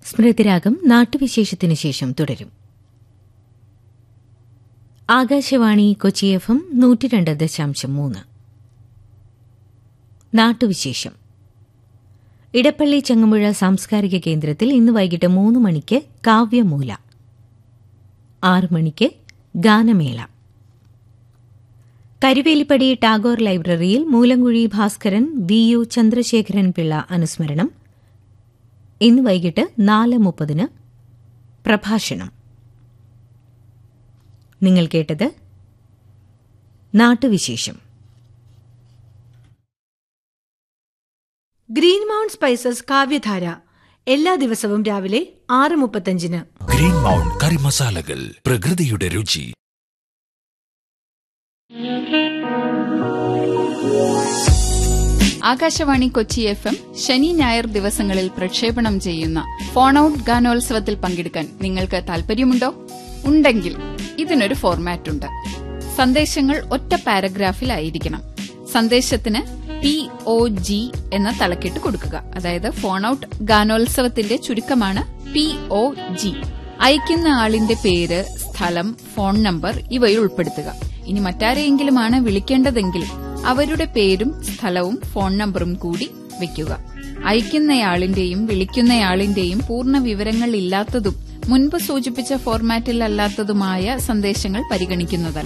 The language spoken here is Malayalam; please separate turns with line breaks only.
സ്മൃതിരാഗം നാട്ടുവിശേഷത്തിനു ശേഷം തുടരും ആകാശവാണി കൊച്ചി എഫ് എം നൂറ്റി രണ്ട് ദശാംശം മൂന്ന് നാട്ടുവിശേഷം ഇടപ്പള്ളി ചങ്ങമ്പുഴ സാംസ്കാരിക കേന്ദ്രത്തിൽ ഇന്ന് വൈകിട്ട് മൂന്ന് മണിക്ക് കാവ്യമൂല ആറ് മണിക്ക് ഗാനമേള കരുവേലിപ്പടി ടാഗോർ ലൈബ്രറിയിൽ മൂലങ്കുഴി ഭാസ്കരൻ വി യു ചന്ദ്രശേഖരൻ പിള്ള അനുസ്മരണം ഇന്ന് വൈകിട്ട് നാല് മുപ്പതിന് പ്രഭാഷണം നിങ്ങൾ കേട്ടത് നാട്ടുവിശേഷം
ഗ്രീൻ മൗണ്ട് സ്പൈസസ് കാവ്യധാര എല്ലാ ദിവസവും രാവിലെ ആറ് മുപ്പത്തഞ്ചിന്
ഗ്രീൻ മൗണ്ട് കറി മസാലകൾ പ്രകൃതിയുടെ രുചി
ആകാശവാണി കൊച്ചി എഫ് എം ശനി ഞായർ ദിവസങ്ങളിൽ പ്രക്ഷേപണം ചെയ്യുന്ന ഫോൺ ഔട്ട് ഗാനോത്സവത്തിൽ പങ്കെടുക്കാൻ നിങ്ങൾക്ക് താൽപര്യമുണ്ടോ ഉണ്ടെങ്കിൽ ഇതിനൊരു ഫോർമാറ്റ് ഉണ്ട് സന്ദേശങ്ങൾ ഒറ്റ പാരഗ്രാഫിലായിരിക്കണം സന്ദേശത്തിന് പി ഒ ജി എന്ന തലക്കെട്ട് കൊടുക്കുക അതായത് ഫോൺ ഔട്ട് ഗാനോത്സവത്തിന്റെ ചുരുക്കമാണ് പി ഒ ജി അയക്കുന്ന ആളിന്റെ പേര് സ്ഥലം ഫോൺ നമ്പർ ഇവയിൽ ഉൾപ്പെടുത്തുക ഇനി മറ്റാരെയെങ്കിലുമാണ് വിളിക്കേണ്ടതെങ്കിൽ അവരുടെ പേരും സ്ഥലവും ഫോൺ നമ്പറും കൂടി വെക്കുക അയക്കുന്നയാളിന്റെയും വിളിക്കുന്നയാളിന്റെയും പൂർണ്ണ വിവരങ്ങൾ ഇല്ലാത്തതും മുൻപ് സൂചിപ്പിച്ച ഫോർമാറ്റിൽ അല്ലാത്തതുമായ സന്ദേശങ്ങൾ പരിഗണിക്കുന്നതല്ല